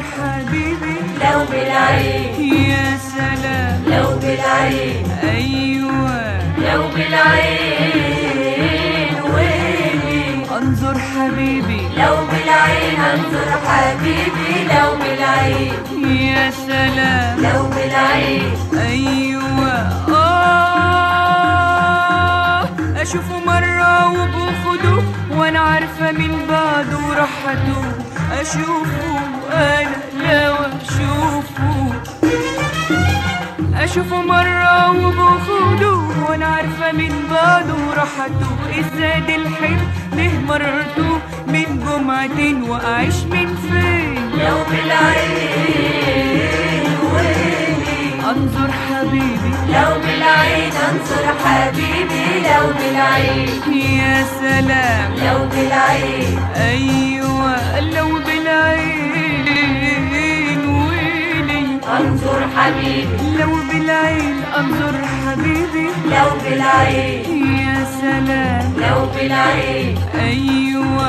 حبيبي لو بالعين يا سلام لو بالعين أيوة لو بالعين ويلي انظر حبيبي لو بالعين انظر حبيبي لو بالعين يا سلام لو بالعين أيوة آه أشوفه مرة وبخده وأنا عارفة من بعده راحته أشوفه أنا لو أشوفه أشوفه مرة وبخده وأنا عارفة من بعده راحته إزداد الحلم ليه مررته من جمعة وأعيش من فين لو بالعين ويلي أنظر حبيبي لو بالعين انظر حبيبي لو بالعين يا سلام لو بالعين أيوة لو بالعين ويلي انظر حبيبي لو بالعين أنظر حبيبي لو بالعين يا سلام لو بالعين أيوة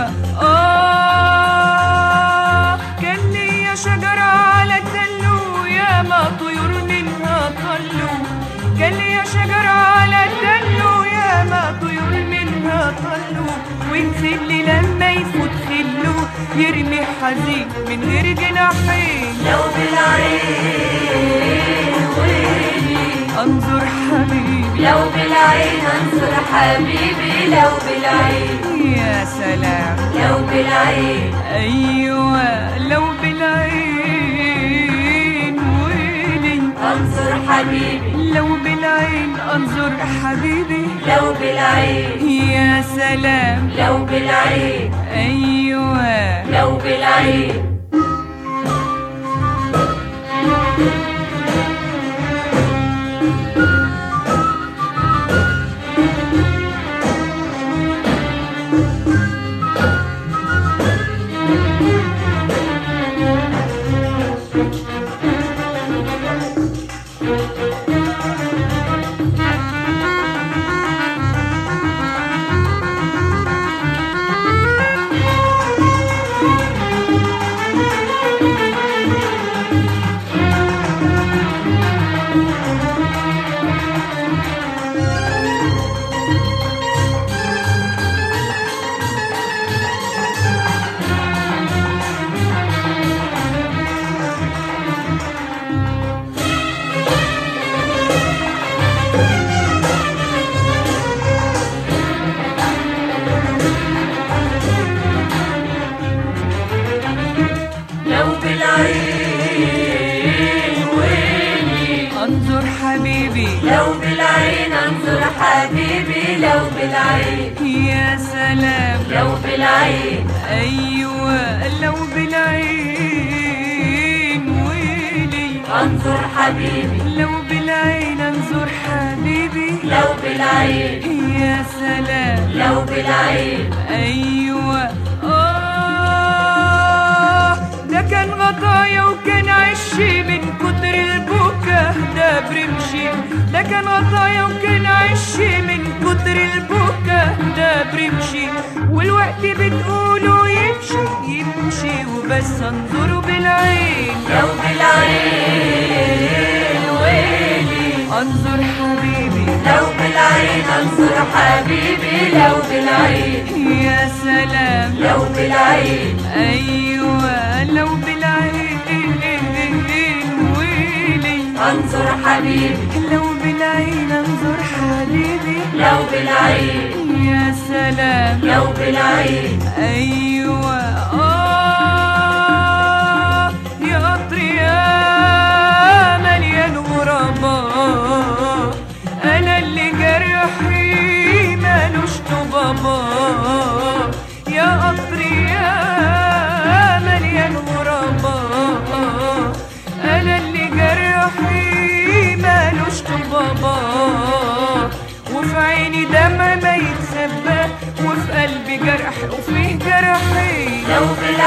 آه كان ليا شجرة على التلو يا ما طيور منها طلوا كان ليا شجرة على التلو يا ما طيور منها طلوا والخل لما يفوت خله يرمي حزين من غير جناحين لو بالعين ويلي أنظر حبيبي لو بالعين انظر حبيبي لو بالعين يا سلام لو بالعين أيوة لو بالعين ويلي انظر حبيبي لو بالعين أنظر حبيبي لو بالعين يا سلام لو بالعين أيوة لو بالعين لو بالعين ويلي أنظر حبيبي لو بالعين انظر حبيبي لو بالعين يا سلام لو بالعين أيوة لو بالعين ويلي انظر حبيبي لو بالعين أنظر حبيبي لو بالعين يا سلام لو بالعين ايوه آه ده كان غطايا وكان عشي من كتر البكا ده برمشي ده كان غطايا وكان عشي من كتر البكا ده برمشي والوقت بتقولوا يمشي يمشي وبس انظروا بالعين لو بالعين ويلي انظر حبيبي لو بالعين انظر حبيبي لو بالعين يا سلام لو بالعين ايوه لو بالعين ويلي انظر حبيبي لو بالعين انظر حبيبي لو بالعين يا سلام لو بالعين ايوه اه يا قطر يا مليان غرباء انا اللي جرحي مالوش طبابا يا قطر يا مليان غرباء انا اللي جرحي مالوش طبابا وفي عيني دمع ما يتخبى وفي قلبي جرح وفيه جرحي لو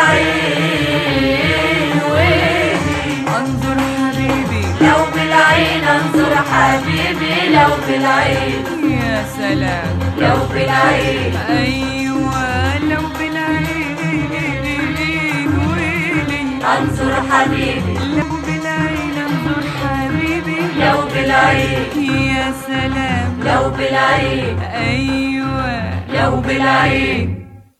بالعين ويلي انظر حبيبي لو بالعين انظر حبيبي لو بالعين يا سلام لو بالعين ايوه لو بالعين ويلي انظر حبيبي لو بالعين انظر حبيبي لو بالعين يا سلام لو بالعين ايوه لو بالعين